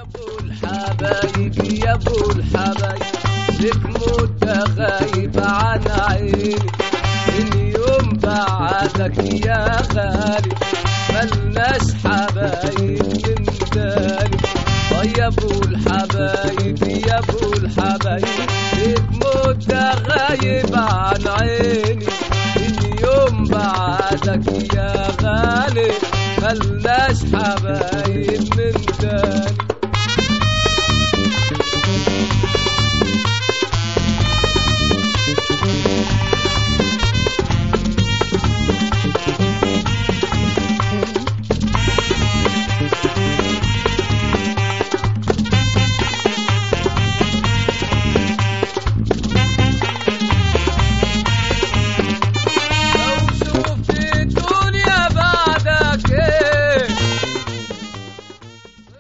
ابو الحبايب يا ابو الحبايب لك مدة غايب عن عيني من يوم بعدك يا غالي ملناش حبايب من تاني آه يا ابو الحبايب يا ابو الحبايب لك مدة غايب عن عيني من يوم بعدك يا غالي ملناش حبايب